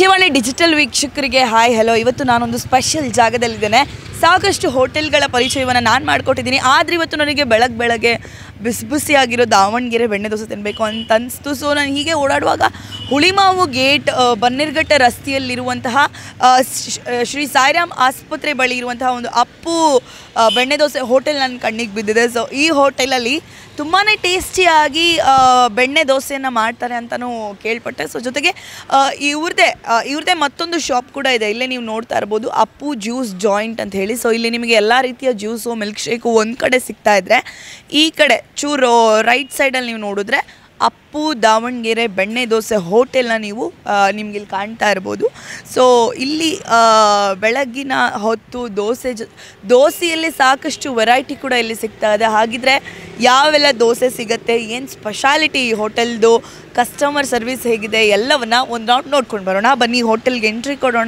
Vijayavani digital ವೀಕ್ಷಕರಿಗೆ hi hello ಇವತ್ತು ನಾನೊಂದು ಸ್ಪೆಷಲ್ ಜಾಗದಲ್ಲಿದ್ದೇನೆ ಸಾಕಷ್ಟು ಹೋಟೆಲ್ಗಳ ಪರಿಚಯವನ್ನು ನಾನು ಮಾಡಿಕೊಟ್ಟಿದ್ದೀನಿ ಆದರೆ ಇವತ್ತು ನನಗೆ ಬೆಳಗ್ಗೆ ಬೆಳಗ್ಗೆ ಬಿಸಿ ಬಿಸಿಯಾಗಿರೋ ದಾವಣಗೆರೆ ಬೆಣ್ಣೆ ದೋಸೆ ತಿನ್ನಬೇಕು ಅಂತ ಅನಿಸ್ತು ಸೊ ನಾನು ಹೀಗೆ ಓಡಾಡುವಾಗ ಹುಳಿಮಾವು ಗೇಟ್ ಆ, ಬನ್ನೇರ್ಘಟ್ಟ ರಸ್ತೆಯಲ್ಲಿರುವಂತಹ ಆ, ಶ್ರೀ- ಶ್ರೀ ಸಾಯಿರಾಮ್ ಆಸ್ಪತ್ರೆ ಬಳಿ ಇರುವಂತಹ ಒಂದು ಅಪ್ಪು ಆ, ಬೆಣ್ಣೆ ದೋಸೆ ಹೋಟೆಲ್ ನನ್ನ ಕಣ್ಣಿಗೆ ಬಿದ್ದಿದೆ ಸೊ ಈ ಹೋಟೆಲಲ್ಲಿ ತುಂಬಾ ಟೇಸ್ಟಿಯಾಗಿ ಆ, ಬೆಣ್ಣೆ ದೋಸೆಯನ್ನು ಮಾಡ್ತಾರೆ ಅಂತಲೂ ಕೇಳ್ಪಟ್ಟೆ ಸೊ ಜೊತೆಗೆ ಆ, ಇವ್ರದ್ದೇ ಆ, ಇವ್ರದ್ದೇ ಮತ್ತೊಂದು ಶಾಪ್ ಕೂಡ ಇದೆ ಇಲ್ಲೇ ನೀವು ನೋಡ್ತಾ ಇರ್ಬೋದು ಅಪ್ಪು ಜ್ಯೂಸ್ ಜಾಯಿಂಟ್ ಅಂತ ಹೇಳಿ ಸೊ ಇಲ್ಲಿ ನಿಮಗೆ ಎಲ್ಲ ರೀತಿಯ ಜ್ಯೂಸು ಮಿಲ್ಕ್ ಶೇಕು ಒಂದು ಕಡೆ ಸಿಗ್ತಾ ಇದ್ರೆ ಈ ಕಡೆ ಚೂರು ರೈಟ್ ಸೈಡಲ್ಲಿ ನೀವು ನೋಡಿದ್ರೆ ಅಪ್ಪು ದಾವಣಗೆರೆ ಬೆಣ್ಣೆ ದೋಸೆ ಹೋಟೆಲ್ನ ನೀವು ನಿಮ್ಗೆ ಇಲ್ಲಿ ಕಾಣ್ತಾ ಇರ್ಬೋದು ಸೊ ಇಲ್ಲಿ ಆ, ಬೆಳಗ್ಗಿನ ಹೊತ್ತು ದೋಸೆ ಜೊ ದೋಸೆಯಲ್ಲಿ ಸಾಕಷ್ಟು ವೆರೈಟಿ ಕೂಡ ಇಲ್ಲಿ ಸಿಗ್ತಾ ಇದೆ ಹಾಗಿದ್ರೆ ಯಾವೆಲ್ಲ ದೋಸೆ ಸಿಗುತ್ತೆ ಏನು ಸ್ಪೆಷಾಲಿಟಿ ಈ ಹೋಟೆಲ್ದು ಕಸ್ಟಮರ್ ಸರ್ವಿಸ್ ಹೇಗಿದೆ ಎಲ್ಲವನ್ನ ಒಂದು ರೌಂಡ್ ನೋಡ್ಕೊಂಡು ಬರೋಣ ಬನ್ನಿ ಹೋಟೆಲ್ಗೆ ಎಂಟ್ರಿ ಕೊಡೋಣ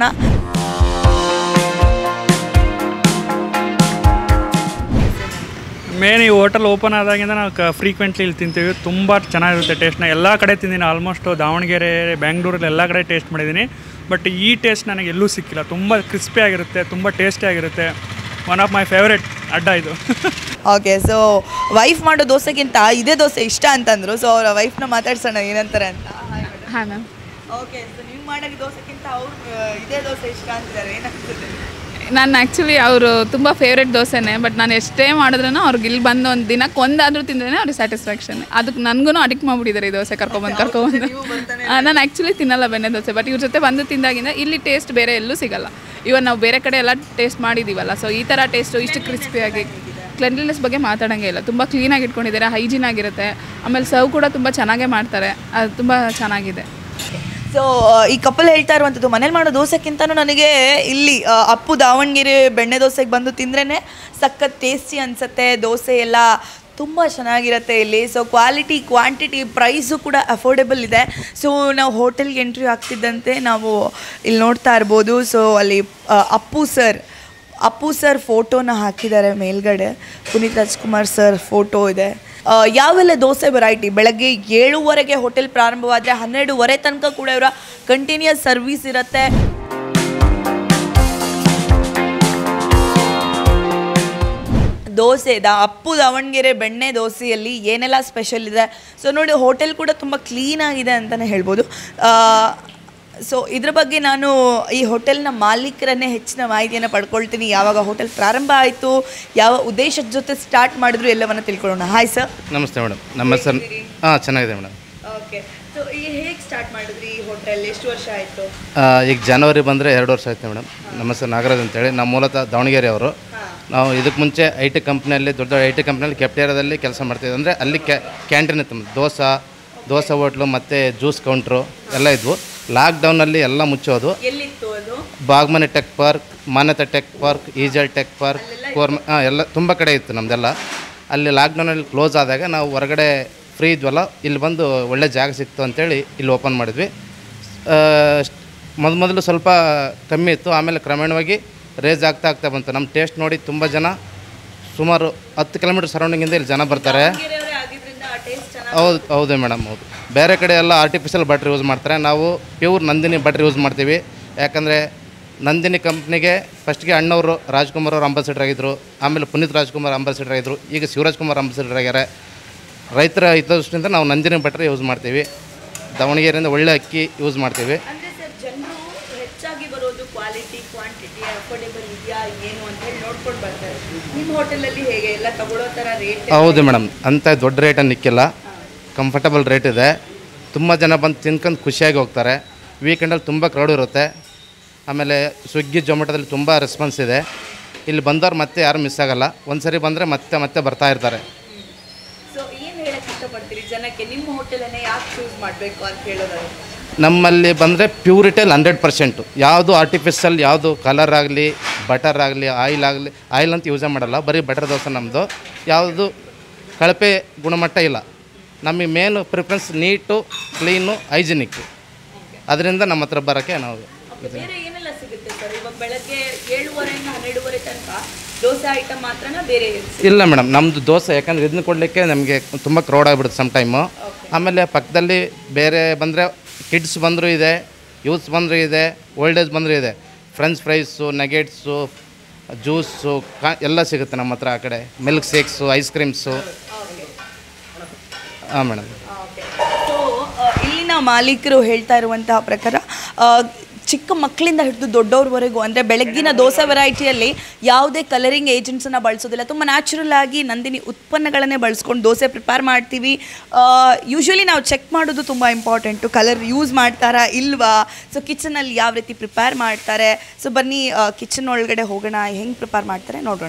ಮೇನ್ ಈ ಹೋಟೆಲ್ ಓಪನ್ ಆದಾಗಿಂದ ನಾವು ಕ ಫ್ರೀಕ್ವೆಂಟ್ಲಿ ಇಲ್ಲಿ ತಿಂತೀವಿ ತುಂಬ ಚೆನ್ನಾಗಿರುತ್ತೆ ಟೇಸ್ಟ್ನ ಎಲ್ಲ ಕಡೆ ತಿಂದಿನಿ ಆಲ್ಮೋಸ್ಟ್ ದಾವಣಗೆರೆ ಬೆಂಗಳೂರಲ್ಲಿ ಎಲ್ಲ ಕಡೆ ಟೇಸ್ಟ್ ಮಾಡಿದ್ದೀನಿ ಬಟ್ ಈ ಟೇಸ್ಟ್ ನನಗೆ ಎಲ್ಲೂ ಸಿಕ್ಕಿಲ್ಲ ತುಂಬ ಕ್ರಿಸ್ಪಿ ಆಗಿರುತ್ತೆ ತುಂಬ ಟೇಸ್ಟಿ ಆಗಿರುತ್ತೆ ಒನ್ ಆಫ್ ಮೈ ಫೇವ್ರೆಟ್ ಅಡ್ಡ ಇದು ಓಕೆ ಸೊ ವೈಫ್ ಮಾಡೋ ದೋಸೆಗಿಂತ ಇದೇ ದೋಸೆ ಇಷ್ಟ ಅಂತಂದ್ರು ಸೊ ಅವರ ವೈಫ್ನ ಮಾತಾಡ್ಸೋಣ ಏನಂತಾರೆ ಅಂತ ಹಾಂ ಮ್ಯಾಮ್ ಓಕೆ ಸೊ ನೀವು ಮಾಡೋ ದೋಸೆಗಿಂತ ಅವ್ರು ಇದೇ ದೋಸೆ ಇಷ್ಟ ಅಂತಿದ್ದಾರೆ ಏನಾಗ್ತದೆ ನಾನು ಆ್ಯಕ್ಚುಲಿ ಅವರು ತುಂಬ ಫೇವ್ರೆಟ್ ದೋಸೆನೇ ಬಟ್ ನಾನು ಎಷ್ಟೇ ಮಾಡಿದ್ರೂ ಅವ್ರಿಗೆ ಇಲ್ಲಿ ಬಂದು ಒಂದು ದಿನಕ್ಕೆ ಒಂದಾದರೂ ತಿಂದ್ರೆ ಅವ್ರಿಗೆ ಸ್ಯಾಟಿಸ್ಫ್ಯಾಕ್ಷನ್ ಅದಕ್ಕೆ ನನಗೂ ಅಡಿಕ್ಟ್ ಮಾಡಿಬಿಟ್ಟಿದ್ದಾರೆ ಈ ದೋಸೆ ಕರ್ಕೊಬಂದು ಕರ್ಕೊಬಂದು ನಾನು ಆ್ಯಕ್ಚುಲಿ ತಿನ್ನಲ್ಲ ಬೆಣ್ಣೆ ದೋಸೆ ಬಟ್ ಇವ್ರ ಜೊತೆ ಬಂದು ತಿಂದಾಗಿಂದ ಇಲ್ಲಿ ಟೇಸ್ಟ್ ಬೇರೆ ಎಲ್ಲೂ ಸಿಗಲ್ಲ ಇವನ್ ನಾವು ಬೇರೆ ಕಡೆ ಎಲ್ಲ ಟೇಸ್ಟ್ ಮಾಡಿದ್ದೀವಲ್ಲ ಸೊ ಈ ಥರ ಟೇಸ್ಟು ಇಷ್ಟು ಕ್ರಿಸ್ಪಿಯಾಗಿ ಕ್ಲೆನ್ಲಿನೆಸ್ ಬಗ್ಗೆ ಮಾತಾಡೋಂಗೆ ಇಲ್ಲ ತುಂಬ ಕ್ಲೀನಾಗಿ ಇಟ್ಕೊಂಡಿದ್ದಾರೆ ಹೈಜೀನ್ ಆಗಿರುತ್ತೆ ಆಮೇಲೆ ಸರ್ವ್ ಕೂಡ ತುಂಬ ಚೆನ್ನಾಗೇ ಮಾಡ್ತಾರೆ ಅದು ತುಂಬ ಚೆನ್ನಾಗಿದೆ ಸೊ ಈ ಕಪಲ್ ಹೇಳ್ತಾ ಇರುವಂಥದ್ದು ಮನೇಲಿ ಮಾಡೋ ದೋಸೆಕ್ಕಿಂತನೂ ನನಗೆ ಇಲ್ಲಿ ಆ, ಅಪ್ಪು ದಾವಣಗೆರೆ ಬೆಣ್ಣೆ ದೋಸೆಗೆ ಬಂದು ತಿಂದ್ರೇ ಸಖತ್ ಟೇಸ್ಟಿ ಅನಿಸುತ್ತೆ ದೋಸೆ ಎಲ್ಲ ತುಂಬ ಚೆನ್ನಾಗಿರುತ್ತೆ ಇಲ್ಲಿ ಸೊ ಕ್ವಾಲಿಟಿ ಕ್ವಾಂಟಿಟಿ ಪ್ರೈಸು ಕೂಡ ಅಫೋರ್ಡೆಬಲ್ ಇದೆ ಸೊ ನಾವು ಹೋಟೆಲ್ಗೆ ಎಂಟ್ರಿ ಆಗ್ತಿದ್ದಂತೆ ನಾವು ಇಲ್ಲಿ ನೋಡ್ತಾ ಇರ್ಬೋದು ಸೊ ಅಲ್ಲಿ ಆ, ಅಪ್ಪು ಸರ್ ಅಪ್ಪು ಸರ್ ಫೋಟೋನ ಹಾಕಿದ್ದಾರೆ ಮೇಲ್ಗಡೆ ಪುನೀತ್ ರಾಜ್ಕುಮಾರ್ ಸರ್ ಫೋಟೋ ಇದೆ ಆ, ಯಾವೆಲ್ಲ ದೋಸೆ ವೆರೈಟಿ ಬೆಳಗ್ಗೆ ಏಳುವರೆಗೆ ಹೋಟೆಲ್ ಪ್ರಾರಂಭವಾದರೆ ಹನ್ನೆರಡುವರೆ ತನಕ ಕೂಡ ಇವರ ಕಂಟಿನ್ಯೂಸ್ ಸರ್ವಿಸ್ ಇರುತ್ತೆ ದೋಸೆ ದಾ ಅಪ್ಪು ದಾವಣಗೆರೆ ಬೆಣ್ಣೆ ದೋಸೆಯಲ್ಲಿ ಏನೆಲ್ಲ ಸ್ಪೆಷಲ್ ಇದೆ ಸೊ ನೋಡಿ ಹೋಟೆಲ್ ಕೂಡ ತುಂಬ ಕ್ಲೀನ್ ಆಗಿದೆ ಅಂತಲೇ ಹೇಳ್ಬೋದು ಸೊ ಇದ್ರ ಬಗ್ಗೆ ನಾನು ಈ ಹೋಟೆಲ್ನ ಮಾಲೀಕರನ್ನೇ ಹೆಚ್ಚಿನ ಮಾಹಿತಿಯನ್ನು ಪಡ್ಕೊಳ್ತೀನಿ ಯಾವಾಗ ಹೋಟೆಲ್ ಪ್ರಾರಂಭ ಆಯಿತು ಯಾವ ಉದ್ದೇಶದ ಜೊತೆ ಸ್ಟಾರ್ಟ್ ಮಾಡಿದ್ರು ಎಲ್ಲವನ್ನು ತಿಳ್ಕೊಳ್ಳೋಣ ಹಾಯ್ ಸರ್ ನಮಸ್ತೆ ಮೇಡಮ್ ನಮ್ಮ ಹೆಸರು ಹಾಂ ಚೆನ್ನಾಗಿದೆ ಮೇಡಮ್ ಓಕೆ ಸೊ ಈ ಹೇಗೆ ಸ್ಟಾರ್ಟ್ ಮಾಡಿದ್ರಿ ಈ ಹೋಟೆಲ್ ಎಷ್ಟು ವರ್ಷ ಆಯಿತು ಈಗ ಜನವರಿ ಬಂದರೆ ಎರಡು ವರ್ಷ ಆಯ್ತು ಮೇಡಮ್ ನಮ್ಮ ಹೆಸರು ನಾಗರಾಜ್ ಅಂತೇಳಿ ನಾವು ಮೂಲತಃ ದಾವಣಗೆರೆ ಅವರು ನಾವು ಇದಕ್ಕೆ ಮುಂಚೆ ಐ ಟಿ ಕಂಪ್ನಿಯಲ್ಲಿ ದೊಡ್ಡ ದೊಡ್ಡ ಐ ಟಿ ಕಂಪ್ನಿಯಲ್ಲಿ ಕೆಪ್ಟೇರಿಯಾದಲ್ಲಿ ಕೆಲಸ ಮಾಡ್ತಿದ್ವಿ ಅಂದರೆ ಅಲ್ಲಿ ಕ್ಯಾ ಕ್ಯಾಂಟೀನ್ ಇತ್ತು ನಮ್ದು. ದೋಸೆ ದೋಸೆ ಹೋಟ್ಲು ಮತ್ತು ಜ್ಯೂಸ್ ಕೌಂಟ್ರು ಎಲ್ಲ ಇದ್ವು ಲಾಕ್ಡೌನಲ್ಲಿ ಎಲ್ಲ ಮುಚ್ಚೋದು ಎಲ್ಲಿತ್ತು ಅದು Bagmane tech park Manyata tech park ಈಜಲ್ ಟೆಕ್ ಪಾರ್ಕ್ ಕೋರ್ಮ ಹಾಂ ಎಲ್ಲ ತುಂಬ ಕಡೆ ಇತ್ತು ನಮ್ಮದೆಲ್ಲ ಅಲ್ಲಿ ಲಾಕ್ಡೌನಲ್ಲಿ ಕ್ಲೋಸ್ ಆದಾಗ ನಾವು ಹೊರಗಡೆ ಫ್ರೀ ಇದ್ವಲ್ಲ ಇಲ್ಲಿ ಬಂದು ಒಳ್ಳೆ ಜಾಗ ಸಿಕ್ತು ಅಂತೇಳಿ ಇಲ್ಲಿ ಓಪನ್ ಮಾಡಿದ್ವಿ ಮೊದಲು ಮೊದಲು ಸ್ವಲ್ಪ ಕಮ್ಮಿ ಇತ್ತು ಆಮೇಲೆ ಕ್ರಮೇಣವಾಗಿ ರೇಸ್ ಆಗ್ತಾ ಆಗ್ತಾ ಬಂತು ನಮ್ಮ ಟೇಸ್ಟ್ ನೋಡಿ ತುಂಬ ಜನ ಸುಮಾರು ಹತ್ತು ಕಿಲೋಮೀಟ್ರ್ ಸರೌಂಡಿಂಗಿಂದ ಇಲ್ಲಿ ಜನ ಬರ್ತಾರೆ ಹೌದು ಹೌದು ಮೇಡಮ್ ಹೌದು ಬೇರೆ ಕಡೆ ಎಲ್ಲ ಆರ್ಟಿಫಿಷಿಯಲ್ ಬಟ್ರ್ ಯೂಸ್ ಮಾಡ್ತಾರೆ ನಾವು ಪ್ಯೂರ್ ನಂದಿನಿ ಬಟ್ರ್ ಯೂಸ್ ಮಾಡ್ತೀವಿ ಯಾಕಂದರೆ ನಂದಿನಿ ಕಂಪ್ನಿಗೆ ಫಸ್ಟ್ಗೆ ಅಣ್ಣವರು ರಾಜ್ಕುಮಾರ್ ಅವರು ಅಂಬಾಸಿಡರ್ ಆಗಿದ್ದರು ಆಮೇಲೆ ಪುನೀತ್ ರಾಜ್ಕುಮಾರ್ ಅಂಬಾಸಿಡರ್ ಆಗಿದ್ದರು ಈಗ ಶಿವರಾಜ್ ಕುಮಾರ್ ಅಂಬಾಸಿಡರ್ ಆಗ್ಯಾರ ರೈತರ ಹಿತದೃಷ್ಟಿಯಿಂದ ನಾವು ನಂದಿನಿ ಬಟ್ರ್ ಯೂಸ್ ಮಾಡ್ತೀವಿ ದಾವಣಗೆರೆಯಿಂದ ಒಳ್ಳೆ ಅಕ್ಕಿ ಯೂಸ್ ಮಾಡ್ತೀವಿ ಅಂದ್ರೆ ಸರ್ ಜನರು ಹೆಚ್ಚಾಗಿ ಬರೋದು ಕ್ವಾಲಿಟಿ ಕ್ವಾಂಟಿಟಿ ಅಫೋರ್ಡೆಬಲ್ ಇದೆಯಾ ಏನು ಅಂತ ಹೇಳಿ ನೋಡ್ಕೊಂಡು ಬರ್ತಾರೆ ನಿಮ್ಮ ಹೋಟೆಲಲ್ಲಿ ಹೇಗೆ ಎಲ್ಲ ತಗೊಳ್ಳೋ ಥರ ರೇಟ್ ಹೌದು ಮೇಡಮ್ ಅಂಥ ದೊಡ್ಡ ರೇಟನ್ನು ನಿಕ್ಕಿಲ್ಲ ಕಂಫರ್ಟಬಲ್ ರೇಟ್ ಇದೆ ತುಂಬ ಜನ ಬಂದು ತಿನ್ಕೊಂಡು ಖುಷಿಯಾಗಿ ಹೋಗ್ತಾರೆ ವೀಕೆಂಡಲ್ಲಿ ತುಂಬ ಕ್ರೌಡ್ ಇರುತ್ತೆ ಆಮೇಲೆ ಸ್ವಿಗ್ಗಿ ಜೊಮ್ಯಾಟೋದಲ್ಲಿ ತುಂಬ ರೆಸ್ಪಾನ್ಸ್ ಇದೆ ಇಲ್ಲಿ ಬಂದವ್ರು ಮತ್ತೆ ಯಾರು ಮಿಸ್ ಆಗಲ್ಲ ಒಂದು ಸರಿ ಬಂದರೆ ಮತ್ತೆ ಮತ್ತೆ ಬರ್ತಾ ಇರ್ತಾರೆ ಸೊ ಏನು ಹೇಳಕ್ಕೆ ಇಷ್ಟಪಡ್ತೀರಿ ಜನಕ್ಕೆ ನಿಮ್ಮ ಹೋಟೆಲನ್ನೇ ಯಾಕೆ ಚೂಸ್ ಮಾಡಬೇಕು ಅಂತ ಹೇಳೋದಾದ್ರೆ ನಮ್ಮಲ್ಲಿ ಬಂದರೆ ಪ್ಯೂರಿಟೇಲ್ ಹಂಡ್ರೆಡ್ ಪರ್ಸೆಂಟು ಯಾವುದು ಆರ್ಟಿಫಿಷಿಯಲ್ ಯಾವುದು ಕಲರ್ ಆಗಲಿ ಬಟರ್ ಆಗಲಿ ಆಯಿಲ್ ಆಗಲಿ ಆಯಿಲ್ ಅಂತ ಯೂಸೇ ಮಾಡಲ್ಲ ಬರೀ ಬಟರ್ ದೋಸೆ ನಮ್ಮದು ಯಾವುದು ಕಳಪೆ ಗುಣಮಟ್ಟ ಇಲ್ಲ ನಮಗೆ main preference neat clean hygienic ಅದರಿಂದ ನಮ್ಮ ಹತ್ರ ಬರೋಕ್ಕೆ ನಾವು ಬೇರೆ ಏನೆಲ್ಲ ಸಿಗುತ್ತೆ ಸರ್ ಇವಾಗ ಬೆಳಗ್ಗೆ ಏಳುವರೆಯಿಂದ ಹನ್ನೆರಡುವರೆ ತನಕ ದೋಸೆ ಐಟಮ್ ಮಾತ್ರನಾ ಬೇರೆ ಏನ್ ಸಿಗುತ್ತೆ? ಇಲ್ಲ ಮೇಡಮ್ ನಮ್ಮದು ದೋಸೆ ಯಾಕಂದರೆ ಇದನ್ನ ಕೊಡಲಿಕ್ಕೆ ನಮಗೆ ತುಂಬ ಕ್ರೌಡ್ ಆಗಿಬಿಡುತ್ತೆ ಸಮ್ ಟೈಮು ಆಮೇಲೆ ಪಕ್ಕದಲ್ಲಿ ಬೇರೆ ಬಂದರೆ ಕಿಡ್ಸ್ ಬಂದರೂ ಇದೆ ಯೂತ್ಸ್ ಬಂದರೂ ಇದೆ ಓಲ್ಡ್ ಏಜ್ ಬಂದರೂ ಇದೆ ಫ್ರೆಂಚ್ ಫ್ರೈಸು ನಗೆಟ್ಸು ಜ್ಯೂಸು ಕಾ ಎಲ್ಲ ಸಿಗುತ್ತೆ ನಮ್ಮ ಹತ್ರ ಆ ಕಡೆ ಮಿಲ್ಕ್ ಶೇಕ್ಸು ಐಸ್ ಕ್ರೀಮ್ಸು ಹಾಂ ಮೇಡಮ್ ಸೊ ಇಲ್ಲಿನ ಮಾಲೀಕರು ಹೇಳ್ತಾ ಇರುವಂತಹ ಪ್ರಕಾರ ಆ, ಚಿಕ್ಕ ಮಕ್ಕಳಿಂದ ಹಿಡಿದು ದೊಡ್ಡವ್ರವರೆಗೂ ಅಂದರೆ ಬೆಳಗ್ಗಿನ ದೋಸೆ ವೆರೈಟಿಯಲ್ಲಿ ಯಾವುದೇ ಕಲರಿಂಗ್ ಏಜೆಂಟ್ಸನ್ನು ಬಳಸೋದಿಲ್ಲ ತುಂಬ ನ್ಯಾಚುರಲ್ ಆಗಿ ನಂದಿನಿ ಉತ್ಪನ್ನಗಳನ್ನೇ ಬಳಸ್ಕೊಂಡು ದೋಸೆ ಪ್ರಿಪೇರ್ ಮಾಡ್ತೀವಿ ಯೂಶ್ವಲಿ ನಾವು ಚೆಕ್ ಮಾಡೋದು ತುಂಬ ಇಂಪಾರ್ಟೆಂಟು ಕಲರ್ ಯೂಸ್ ಮಾಡ್ತಾರಾ ಇಲ್ವಾ ಸೊ ಕಿಚನಲ್ಲಿ ಯಾವ ರೀತಿ ಪ್ರಿಪೇರ್ ಮಾಡ್ತಾರೆ ಸೊ ಬನ್ನಿ ಕಿಚನ್ ಒಳಗಡೆ ಹೋಗೋಣ ಹೆಂಗೆ ಪ್ರಿಪೇರ್ ಮಾಡ್ತಾರೆ ನೋಡೋಣ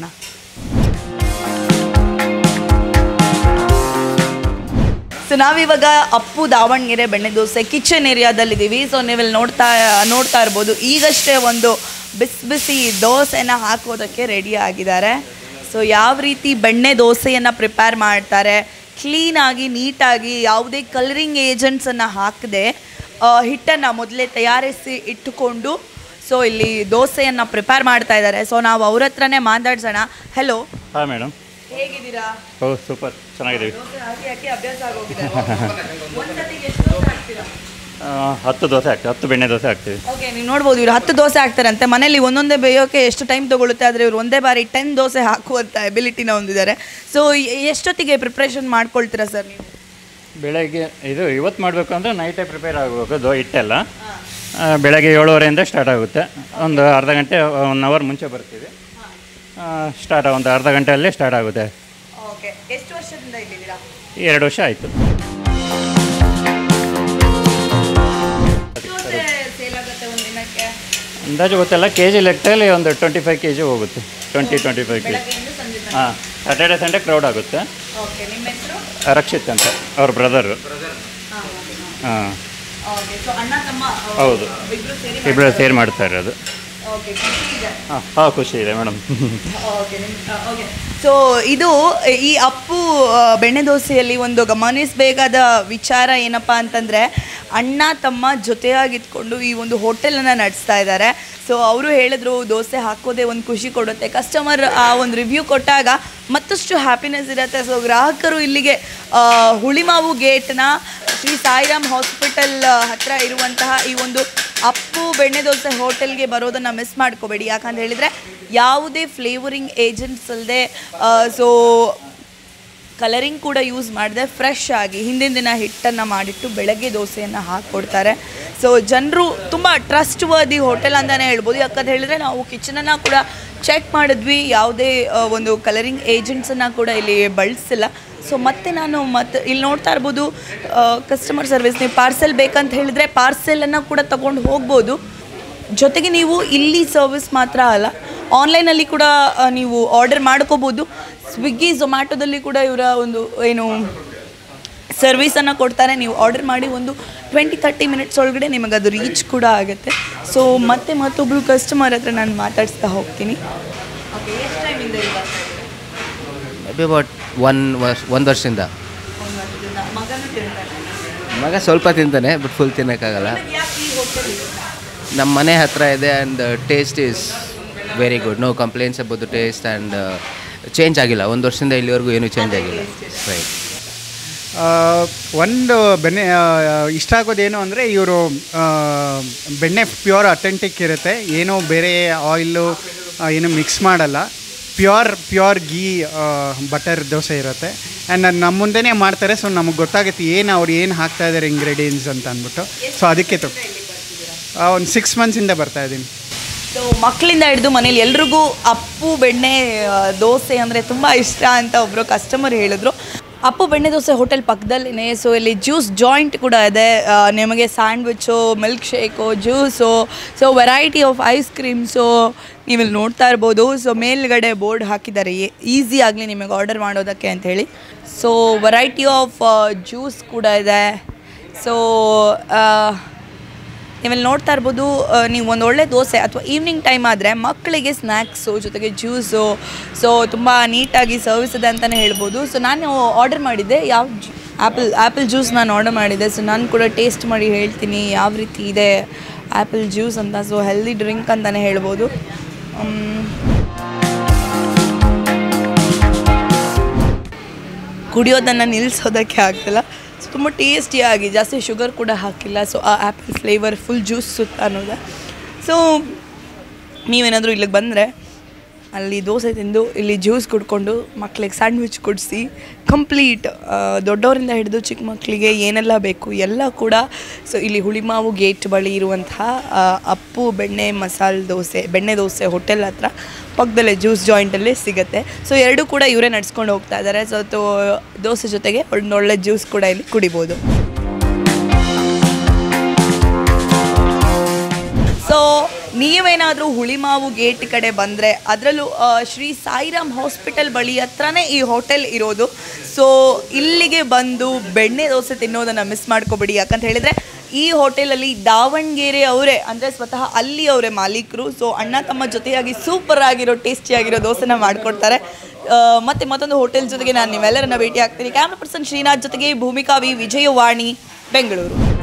ಸೊ ನಾವಿವಾಗ ಅಪ್ಪು ದಾವಣಗೆರೆ ಬೆಣ್ಣೆ ದೋಸೆ ಕಿಚನ್ ಏರಿಯಾದಲ್ಲಿದ್ದೀವಿ ಸೊ ನೀವಿಲ್ಲಿ ನೋಡ್ತಾ ನೋಡ್ತಾ ಇರ್ಬೋದು ಈಗಷ್ಟೇ ಒಂದು ಬಿಸಿ ಬಿಸಿ ದೋಸೆನ ಹಾಕೋದಕ್ಕೆ ರೆಡಿ ಆಗಿದ್ದಾರೆ ಸೊ ಯಾವ ರೀತಿ ಬೆಣ್ಣೆ ದೋಸೆಯನ್ನು ಪ್ರಿಪೇರ್ ಮಾಡ್ತಾರೆ ಕ್ಲೀನಾಗಿ ನೀಟಾಗಿ ಯಾವುದೇ ಕಲರಿಂಗ್ ಏಜೆಂಟ್ಸನ್ನು ಹಾಕದೆ ಹಿಟ್ಟನ್ನು ಮೊದಲೇ ತಯಾರಿಸಿ ಇಟ್ಟುಕೊಂಡು ಸೊ ಇಲ್ಲಿ ದೋಸೆಯನ್ನು ಪ್ರಿಪೇರ್ ಮಾಡ್ತಾ ಇದ್ದಾರೆ ಸೊ ನಾವು ಅವ್ರ ಹತ್ರನೇ ಮಾತಾಡ್ಸೋಣ ಹೆಲೋ ಹಾಂ ಮೇಡಮ್ ಹೇಗಿದ್ದೀರಾ ಓ ಸೂಪರ್ ಚೆನ್ನಾಗಿದ್ದೀವಿ ದೋಸೆ ಹಾಕಿ ಹಾಕಿ ಅಭ್ಯಾಸ ಆಗೋಗಿದೆ ಒಂದ್ಸತಿಗೆ ಎಷ್ಟು ದೋಸೆ ಹಾಕ್ತೀರಾ ಆ, ಹತ್ತು ದೋಸೆ ಹಾಕ್ತೀವಿ ಹತ್ತು ಬೆಣ್ಣೆ ದೋಸೆ ಹಾಕ್ತೀವಿ ಓಕೆ ನೀವು ನೋಡ್ಬೋದು ಇವ್ರು ಹತ್ತು ದೋಸೆ ಹಾಕ್ತಾರಂತೆ ಮನೇಲಿ ಒಂದೊಂದೇ ಬೇಯೋಕೆ ಎಷ್ಟು ಟೈಮ್ ತಗೊಳುತ್ತೆ ಆದರೆ ಇವ್ರು ಒಂದೇ ಬಾರಿ ಟೆನ್ ದೋಸೆ ಹಾಕುವಂಥ ಎಬಿಲಿಟಿನ ಹೊಂದಿದ್ದಾರೆ ಸೊ ಎಷ್ಟೊತ್ತಿಗೆ ಪ್ರಿಪ್ರೇಷನ್ ಮಾಡ್ಕೊಳ್ತೀರಾ ಸರ್ ನೀವು ಬೆಳಗ್ಗೆ ಇದು ಇವತ್ತು ಮಾಡಬೇಕು ಅಂದರೆ ನೈಟೇ ಪ್ರಿಪೇರ್ ಆಗಬೇಕು ದೋ ಹಿಟ್ಟೆಲ್ಲ ಆ, ಬೆಳಗ್ಗೆ ಏಳುವರೆಯಿಂದ ಸ್ಟಾರ್ಟ್ ಆಗುತ್ತೆ ಒಂದು ಅರ್ಧ ಗಂಟೆ ಒನ್ ಅವರ್ ಮುಂಚೆ ಬರ್ತೀವಿ ಸ್ಟಾರ್ಟ್ ಒಂದು ಅರ್ಧ ಗಂಟೆಯಲ್ಲೇ ಸ್ಟಾರ್ಟ್ ಆಗುತ್ತೆ ಓಕೆ ಎಷ್ಟು ವರ್ಷದಿಂದ ಇಲ್ಲಿದ್ದೀರಾ ಎರಡು ವರ್ಷ ಆಯಿತು ದೋಸೆ ಸೇಲ್ ಆಗುತ್ತೆ ಒಂದು ದಿನಕ್ಕೆ ಅಂದಾಜು ಗೊತ್ತಿಲ್ಲ ಕೆ ಜಿ ಲೆಕ್ಕದಲ್ಲಿ ಒಂದು ಟ್ವೆಂಟಿ ಫೈವ್ ಕೆ ಜಿ ಹೋಗುತ್ತೆ twenty twenty five K G ಬೆಳಗ್ಗೆಯಿಂದ ಸಂಜೆ ಹಾಂ ಸ್ಯಾಟರ್ಡೆ ಸಂಡೇ ಕ್ರೌಡ್ ಆಗುತ್ತೆ ಓಕೆ ನಿಮ್ಮ ಹೆಸರು ರಕ್ಷಿತ್ ಅಂತ ಅವ್ರ ಬ್ರದರು ಹಾಂ ಓಕೆ ಸೊ ಅಣ್ಣ ತಮ್ಮ ಹೌದು ಇಬ್ಬರು ಸೇರಿ ಇಬ್ಬರು ಸೇರಿ ಮಾಡ್ತಾ ಇರೋದು ಓಕೆ ಖುಷಿ ಇದೆ ಹಾಂ ಹಾಂ ಖುಷಿ ಇದೆ ಮೇಡಮ್ ಓಕೆ ಓಕೆ ಸೊ ಇದು ಈ ಅಪ್ಪು ಆ, ಬೆಣ್ಣೆ ದೋಸೆಯಲ್ಲಿ ಒಂದು ಗಮನಿಸಬೇಕಾದ ವಿಚಾರ ಏನಪ್ಪ ಅಂತಂದರೆ ಅಣ್ಣ ತಮ್ಮ ಜೊತೆಯಾಗಿದ್ಕೊಂಡು ಈ ಒಂದು ಹೋಟೆಲನ್ನು ನಡೆಸ್ತಾ ಇದ್ದಾರೆ ಸೊ ಅವರು ಹೇಳಿದ್ರು ದೋಸೆ ಹಾಕೋದೇ ಒಂದು ಖುಷಿ ಕೊಡುತ್ತೆ ಕಸ್ಟಮರ್ ಆ ಒಂದು ರಿವ್ಯೂ ಕೊಟ್ಟಾಗ ಮತ್ತಷ್ಟು ಹ್ಯಾಪಿನೆಸ್ ಇರುತ್ತೆ ಸೊ ಗ್ರಾಹಕರು ಇಲ್ಲಿಗೆ ಆ, ಹುಳಿಮಾವು ಗೇಟ್ನ ಶ್ರೀ ಸಾಯಿರಾಮ್ ಹಾಸ್ಪಿಟಲ್ ಹತ್ರ ಇರುವಂತಹ ಈ ಒಂದು ಅಪ್ಪು ಬೆಣ್ಣೆ ದೋಸೆ ಹೋಟೆಲ್ಗೆ ಬರೋದನ್ನು ಮಿಸ್ ಮಾಡ್ಕೋಬೇಡಿ ಯಾಕಂತ ಹೇಳಿದರೆ ಯಾವುದೇ ಫ್ಲೇವರಿಂಗ್ ಏಜೆಂಟ್ಸ್ ಅಲ್ಲದೆ ಸೊ ಕಲರಿಂಗ್ ಕೂಡ ಯೂಸ್ ಮಾಡದೆ ಫ್ರೆಶ್ ಆಗಿ ಹಿಂದಿನ ದಿನ ಹಿಟ್ಟನ್ನು ಮಾಡಿಟ್ಟು ಬೆಳಗ್ಗೆ ದೋಸೆಯನ್ನು ಹಾಕ್ಕೊಡ್ತಾರೆ ಸೊ ಜನರು ತುಂಬ ಟ್ರಸ್ಟ್ ವರ್ದಿ ಹೋಟೆಲ್ ಅಂತಲೇ ಹೇಳ್ಬೋದು ಯಾಕಂತ ಹೇಳಿದರೆ ನಾವು ಕಿಚನನ್ನು ಕೂಡ ಚೆಕ್ ಮಾಡಿದ್ವಿ ಯಾವುದೇ ಆ, ಒಂದು ಕಲರಿಂಗ್ ಏಜೆಂಟ್ಸನ್ನು ಕೂಡ ಇಲ್ಲಿ ಬಳಸಿಲ್ಲ ಸೊ ಮತ್ತೆ ನಾನು ಮತ್ತೆ ಇಲ್ಲಿ ನೋಡ್ತಾ ಇರ್ಬೋದು ಕಸ್ಟಮರ್ ಸರ್ವಿಸ್ ನೀವು ಪಾರ್ಸೆಲ್ ಬೇಕಂತ ಹೇಳಿದರೆ ಪಾರ್ಸೆಲನ್ನು ಕೂಡ ತಗೊಂಡು ಹೋಗ್ಬೋದು ಜೊತೆಗೆ ನೀವು ಇಲ್ಲಿ ಸರ್ವಿಸ್ ಮಾತ್ರ ಅಲ್ಲ ಆನ್ಲೈನಲ್ಲಿ ಕೂಡ ಆ, ನೀವು ಆರ್ಡರ್ ಮಾಡ್ಕೋಬೋದು ಸ್ವಿಗ್ಗಿ ಝೊಮ್ಯಾಟೊದಲ್ಲಿ ಕೂಡ ಇವರ ಒಂದು ಏನು ಸರ್ವಿಸನ್ನು ಕೊಡ್ತಾರೆ ನೀವು ಆರ್ಡರ್ ಮಾಡಿ ಒಂದು ಟ್ವೆಂಟಿ ತರ್ಟಿ ಮಿನಿಟ್ಸ್ ಒಳಗಡೆ ನಿಮಗೆ ಅದು ರೀಚ್ ಕೂಡ ಆಗುತ್ತೆ ಸೊ ಮತ್ತೆ ಮತ್ತೊಬ್ಬರು ಕಸ್ಟಮರ್ ಹತ್ರ ನಾನು ಮಾತಾಡಿಸ್ತಾ ಹೋಗ್ತೀನಿ ಓಕೆ ಎಷ್ಟು ಟೈಮಿಂದ ಮೇ ಬಿ ಅಬೌಟ್ ಒನ್ ವರ್ಷ ಒಂದು ವರ್ಷದಿಂದ ಮಗನೂ ತಿಂತಾರೆ ಮಗ ಸ್ವಲ್ಪ ತಿಂತಾನೆ ಬಟ್ ಫುಲ್ ತಿನ್ನೋಕ್ಕಾಗಲ್ಲ ಯಾಕೆ ಈ ಹೋಟೆಲ್ ನಮ್ಮ ಮನೆ ಹತ್ರ ಇದೆ and taste is very good no complaints about the taste and change ಆಗಿಲ್ಲ ಒಂದು ವರ್ಷದಿಂದ ಇಲ್ಲಿವರೆಗೂ ಏನೂ ಚೇಂಜ್ ಆಗಿಲ್ಲ ರೈಟ್ ಆ, ಒಂದು ಬೆಣ್ಣೆ ಆ, ಇಷ್ಟ ಆಗೋದೇನು ಅಂದರೆ ಇವರು ಬೆಣ್ಣೆ ಪ್ಯೂರ್ ಅಥೆಂಟಿಕ್ ಇರುತ್ತೆ ಏನೋ ಬೇರೆ ಆಯಿಲು ಏನು ಮಿಕ್ಸ್ ಮಾಡಲ್ಲ pure pure ghee butter dosa ಇರುತ್ತೆ ಆ್ಯಂಡ್ ನಮ್ಮ ಮುಂದೆನೇ ಮಾಡ್ತಾರೆ ಸೊ ನಮಗೆ ಗೊತ್ತಾಗುತ್ತೆ ಏನು ಅವ್ರು ಏನು ಹಾಕ್ತಾ ಇದ್ದಾರೆ ಇಂಗ್ರೀಡಿಯೆಂಟ್ಸ್ ಅಂತ ಅಂದ್ಬಿಟ್ಟು ಸೊ ಅದಕ್ಕೆ ತು ಒಂದು ಸಿಕ್ಸ್ ಮಂತ್ಸಿಂದ ಬರ್ತಾ ಇದ್ದೀನಿ ಸೊ ಮಕ್ಕಳಿಂದ ಹಿಡಿದು ಮನೇಲಿ ಎಲ್ರಿಗೂ ಅಪ್ಪು ಬೆಣ್ಣೆ ಆ, ದೋಸೆ ಅಂದರೆ ತುಂಬ ಇಷ್ಟ ಅಂತ ಒಬ್ಬರು ಕಸ್ಟಮರ್ ಹೇಳಿದ್ರು ಅಪ್ಪು ಬೆಣ್ಣೆ ದೋಸೆ ಹೋಟೆಲ್ ಪಕ್ಕದಲ್ಲಿನೇ ಸೊ ಇಲ್ಲಿ ಜ್ಯೂಸ್ ಜಾಯಿಂಟ್ ಕೂಡ ಇದೆ ಆ, ನಿಮಗೆ sandwich milk shake juice so variety of ice creams ನೀವಿಲ್ಲಿ ನೋಡ್ತಾ ಇರ್ಬೋದು ಸೊ ಮೇಲ್ಗಡೆ ಬೋರ್ಡ್ ಹಾಕಿದ್ದಾರೆ ಈಸಿ ಆಗಲಿ ನಿಮಗೆ ಆರ್ಡರ್ ಮಾಡೋದಕ್ಕೆ ಅಂತ ಹೇಳಿ ಸೊ ವೆರೈಟಿ ಆಫ್ ಜ್ಯೂಸ್ ಕೂಡ ಇದೆ ಸೊ ನೀವಿಲ್ಲಿ ನೋಡ್ತಾ ಇರ್ಬೋದು ಆ, ನೀವು ಒಂದು ಒಳ್ಳೆ ದೋಸೆ ಅಥವಾ ಈವ್ನಿಂಗ್ ಟೈಮ್ ಆದರೆ ಮಕ್ಕಳಿಗೆ ಸ್ನ್ಯಾಕ್ಸು ಜೊತೆಗೆ ಜ್ಯೂಸು ಸೊ ತುಂಬ ನೀಟಾಗಿ ಸರ್ವಿಸ್ ಇದೆ ಅಂತಲೇ ಹೇಳ್ಬೋದು ಸೊ ನಾನು ಆರ್ಡರ್ ಮಾಡಿದ್ದೆ ಯಾವ ಆ್ಯಪಲ್ ಆ್ಯಪಲ್ ಜ್ಯೂಸ್ ನಾನು ಆರ್ಡರ್ ಮಾಡಿದ್ದೆ ಸೊ ನಾನು ಕೂಡ ಟೇಸ್ಟ್ ಮಾಡಿ ಹೇಳ್ತೀನಿ ಯಾವ ರೀತಿ ಇದೆ ಆ್ಯಪಲ್ ಜ್ಯೂಸ್ ಅಂತ ಸೊ ಹೆಲ್ದಿ ಡ್ರಿಂಕ್ ಅಂತಲೇ ಹೇಳ್ಬೋದು ಮ್, ಕುಡಿಯೋದನ್ನು ನಿಲ್ಲಿಸೋದಕ್ಕೆ ಆಗ್ತಿಲ್ಲ ಸೊ ತುಂಬ ಟೇಸ್ಟಿಯಾಗಿ ಜಾಸ್ತಿ ಶುಗರ್ ಕೂಡ ಹಾಕಿಲ್ಲ ಸೊ ಆ ಆ್ಯಪಲ್ ಫ್ಲೇವರ್ ಫುಲ್ ಜ್ಯೂಸ್ ಸುತ್ತ ಅನ್ನೋದು ಸೊ ನೀವೇನಾದರೂ ಇಲ್ಲಿಗೆ ಬಂದರೆ ಅಲ್ಲಿ ದೋಸೆ ತಿಂದು ಇಲ್ಲಿ ಜ್ಯೂಸ್ ಕುಡ್ಕೊಂಡು ಮಕ್ಳಿಗೆ ಸ್ಯಾಂಡ್ವಿಚ್ ಕೊಡಿಸಿ ಕಂಪ್ಲೀಟ್ ದೊಡ್ಡವರಿಂದ ಹಿಡಿದು ಚಿಕ್ಕ ಮಕ್ಕಳಿಗೆ ಏನೆಲ್ಲ ಬೇಕು ಎಲ್ಲ ಕೂಡ ಸೊ ಇಲ್ಲಿ ಹುಳಿಮಾವು ಗೇಟ್ ಬಳಿ ಇರುವಂತಹ ಆ, ಅಪ್ಪು ಬೆಣ್ಣೆ ಮಸಾಲೆ ದೋಸೆ ಬೆಣ್ಣೆ ದೋಸೆ ಹೋಟೆಲ್ ಹತ್ರ ಪಕ್ಕದಲ್ಲೇ ಜ್ಯೂಸ್ ಜಾಯಿಂಟಲ್ಲೇ ಸಿಗುತ್ತೆ ಸೊ ಎರಡೂ ಕೂಡ ಇವರೇ ನಡ್ಸ್ಕೊಂಡು ಹೋಗ್ತಾ ಇದ್ದಾರೆ ಸೊ ತೋ- ದೋಸೆ ಜೊತೆಗೆ ಒಳ್ಳೊಳ್ಳೆ ಜ್ಯೂಸ್ ಕೂಡ ಇಲ್ಲಿ ಕುಡಿಬೋದು ಸೊ ನೀವೇನಾದರೂ ಹುಳಿಮಾವು ಗೇಟ್ ಕಡೆ ಬಂದರೆ ಅದರಲ್ಲೂ ಆ, ಶ್ರೀ ಸಾಯಿರಾಮ್ ಹಾಸ್ಪಿಟಲ್ ಬಳಿ ಹತ್ರನೇ ಈ ಹೋಟೆಲ್ ಇರೋದು ಸೊ ಇಲ್ಲಿಗೆ ಬಂದು ಬೆಣ್ಣೆ ದೋಸೆ ತಿನ್ನೋದನ್ನು ಮಿಸ್ ಮಾಡ್ಕೋಬೇಡಿ ಯಾಕಂತ ಹೇಳಿದರೆ ಈ ಹೋಟೆಲಲ್ಲಿ ದಾವಣಗೆರೆ ಅವರೇ ಅಂದರೆ ಸ್ವತಃ ಅಲ್ಲಿ ಅವರೇ ಮಾಲೀಕರು ಸೊ ಅಣ್ಣ ತಮ್ಮ ಜೊತೆಯಾಗಿ ಸೂಪರ್ ಆಗಿರೋ ಟೇಸ್ಟಿ ಆಗಿರೋ ದೋಸೆನ ಮಾಡಿಕೊಡ್ತಾರೆ ಮತ್ತು ಮತ್ತೊಂದು ಹೋಟೆಲ್ ಜೊತೆಗೆ ನಾನು ನಿಮ್ಮೆಲ್ಲರನ್ನ ಭೇಟಿ ಆಗ್ತೀನಿ ಕ್ಯಾಮ್ರಾ ಪರ್ಸನ್ ಶ್ರೀನಾಥ್ ಜೊತೆಗೆ ಭೂಮಿಕಾ ವಿ ವಿಜಯವಾಣಿ ಬೆಂಗಳೂರು